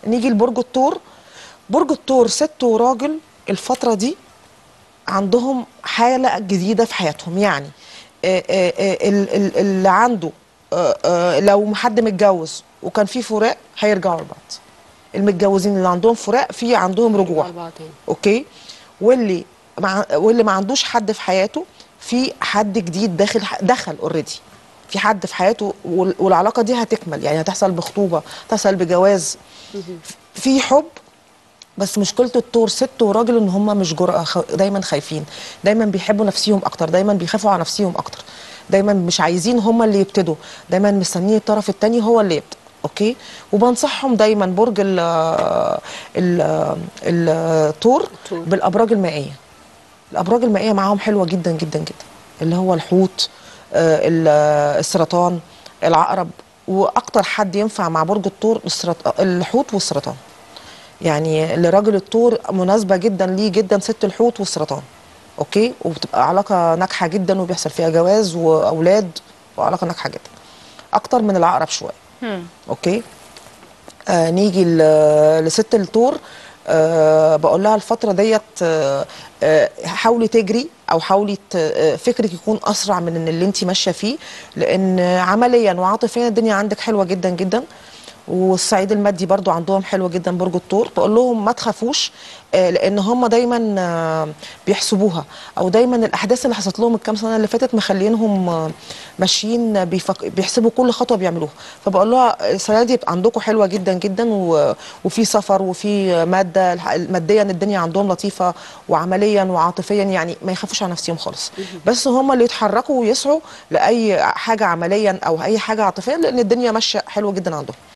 نيجي لبرج الثور برج الثور ست وراجل الفتره دي عندهم حاله جديده في حياتهم يعني آه، آه، آه، ال- ال- اللي عنده آه، آه، لو حد متجوز وكان في فراق هيرجعوا لبعض المتجوزين اللي عندهم فراق في عندهم رجوع أربعة تاني اوكي واللي مع واللي ما عندوش حد في حياته في حد جديد داخل دخل اوريدي في حد في حياته وال- والعلاقه دي هتكمل يعني هتحصل بخطوبه تحصل بجواز في حب بس مشكله الطور ست وراجل ان هم مش جرأة خ- دايما خايفين دايما بيحبوا نفسيهم اكتر دايما بيخافوا على نفسهم اكتر دايما مش عايزين هم اللي يبتدوا دايما مستنيين الطرف التاني هو اللي يبدا اوكي وبنصحهم دايما برج ال ال الطور الثور. بالابراج المائيه الابراج المائيه معاهم حلوه جدا جدا جدا اللي هو الحوت آه، ال- آه، السرطان العقرب واكتر حد ينفع مع برج الثور السرط- الحوت والسرطان يعني لراجل الثور مناسبه جدا ليه جدا ست الحوت والسرطان اوكي وبتبقى علاقه ناجحه جدا وبيحصل فيها جواز واولاد وعلاقه ناجحه جدا اكتر من العقرب شويه اوكي آه نيجي ل- لست الثور آه بقول لها الفتره ديت آه آه حاولي تجري او حاولي ت- آه، فكرك يكون اسرع من ان اللي انت ماشيه فيه لان عمليا وعاطفيا الدنيا عندك حلوه جدا جدا والصعيد المادي برضو عندهم حلو جدا برج الثور بقول لهم ما تخافوش آه، لان هم دايما آه، بيحسبوها او دايما الاحداث اللي حصلت لهم الكام سنه اللي فاتت مخلينهم آه، ماشيين بيفك... بيحسبوا كل خطوه بيعملوها فبقول لها السنه دي يبقى عندكم حلوه جدا جدا و... وفي سفر وفي ماده الح- ماديا الدنيا عندهم لطيفه وعمليا وعاطفيا يعني ما يخافوش على نفسهم خالص بس هم اللي يتحركوا ويسعوا لاي حاجه عمليا او اي حاجه عاطفيا لان الدنيا ماشيه حلوه جدا عندهم